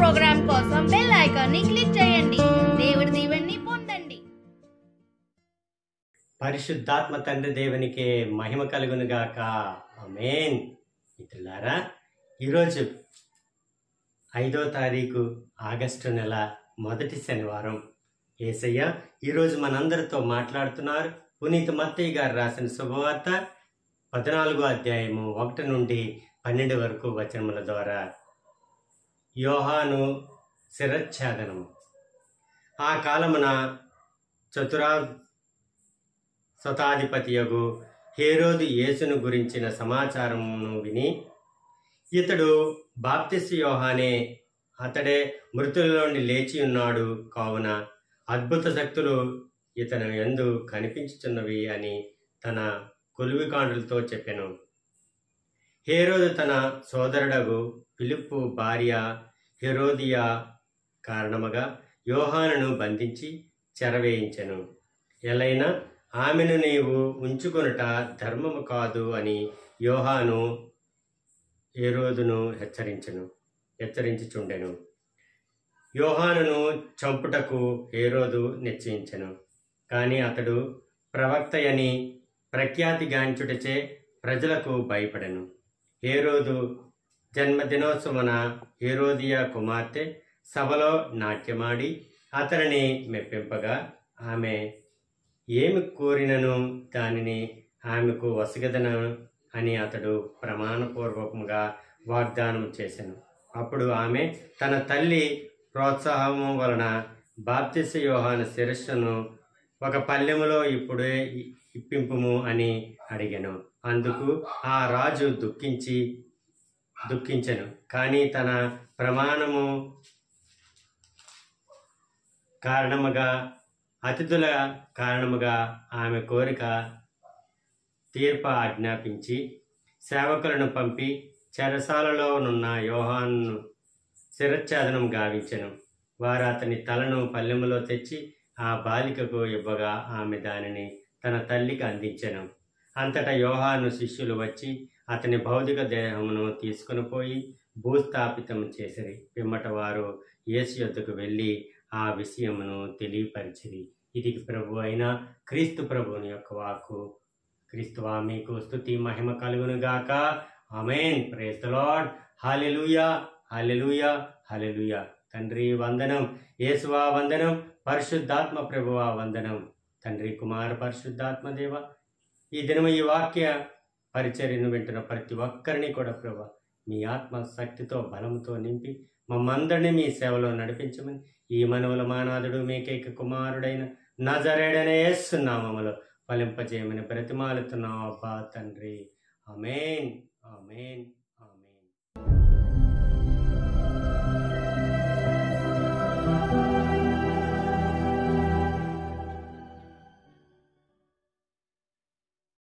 programme కోసం bell icon ని click చేయండి దేవుడి దీవెన్ని పొందండి పరిశుద్ధాత్మ తండ్రి దేవునికి మహిమ కలుగును గాక ఆమేన్ మిత్రులారా ఈరోజు ఐదో తారీఖు ఆగస్టు నెల మొదటి శనివారం ఏసయ్య ఈరోజు మనందరితో మాట్లాడుతున్నారు పునీత మత్తయ్య గారు రాసిన శుభవార్త పద్నాలుగో అధ్యాయము ఒకటి నుండి పన్నెండు వరకు వచనముల ద్వారా యోహాను శిరచ్ఛేదనము ఆ కాలమున చతురా శతాధిపతియగు హేరోదు యేసును గురించిన సమాచారమును విని ఇతడు బాప్తిస్ యోహానే అతడే మృతుల నుండి లేచి ఉన్నాడు కావున అద్భుత శక్తులు ఇతను ఎందు కనిపించుచున్నవి అని తన కొలువికాండ్రులతో చెప్పెను హేరోదు తన సోదరుడగు పిలుపు భార్య హెరోదియా కారణముగా యోహానును బంధించి చెరవేయించెను ఎలైనా ఆమెను నీవు ఉంచుకొనుట ధర్మము కాదు అని యోహాను హేరోదును హెచ్చరించెను హెచ్చరించుచుండెను యోహానును చంపుటకు హేరోదు నిశ్చయించెను కానీ అతడు ప్రవక్తయని ప్రఖ్యాతిగాంచుటచే ప్రజలకు భయపడెను హేరోదు జన్మదినోత్సవన హేరోదియా కుమార్తె సభలో నాట్యమాడి అతనిని మెప్పింపగా ఆమె ఏమి కోరినను దానిని ఆమెకు వసగదను అని అతడు ప్రమాణపూర్వకంగా వాగ్దానం చేశాను అప్పుడు ఆమె తన తల్లి ప్రోత్సాహము వలన బాప్తిస యోహాన శిరస్సును ఒక పల్లెములో ఇప్పుడే ఇ- ఇప్పింపుము అని అడిగాను అందుకు ఆ రాజు దుఃఖించి దుఃఖించెను కానీ తన ప్రమాణము కారణముగా అతిథుల కారణముగా ఆమె కోరిక తీర్ప ఆజ్ఞాపించి సేవకులను పంపి చెరసాలలో నున్న యోహాను శిరచ్ఛేదనం గావించెను వారు అతని తలను పల్లెములో తెచ్చి ఆ బాలికకు ఇవ్వగా ఆమె దానిని తన తల్లికి అందించెను అంతటా యోహాను శిష్యులు వచ్చి అతని భౌతిక దేహమును తీసుకుని పోయి భూస్థాపితం చేసిరి పిమ్మట వారు యేసు యొద్దకు వెళ్ళి ఆ విషయమును తెలియపరిచిరి ఇది ప్రభు అయిన క్రీస్తు ప్రభువుని యొక్క వాక్కు క్రీస్తువా మీకు స్తుతి మహిమ కలుగును గాక amen praise the Lord hallelujah hallelujah hallelujah తండ్రి వందనం యేసువా వందనం పరిశుద్ధాత్మ ప్రభువా వందనం తండ్రి కుమార పరిశుద్ధాత్మ దేవ ఈ దినము ఈ వాక్య పరిచర్యను వింటున్న ప్రతి ఒక్కరిని కూడా ప్రభు మీ ఆత్మ శక్తితో బలంతో నింపి మమ్మందరినీ మీ సేవలో నడిపించమని ఈ మనవుల మానాథుడు మీకేక కుమారుడైన నజరేడనే నామములో ఫలింపజేయమని బ్రతిమాలుతున్నాం అబ్బా తండ్రి ఆమేన్ ఆమేన్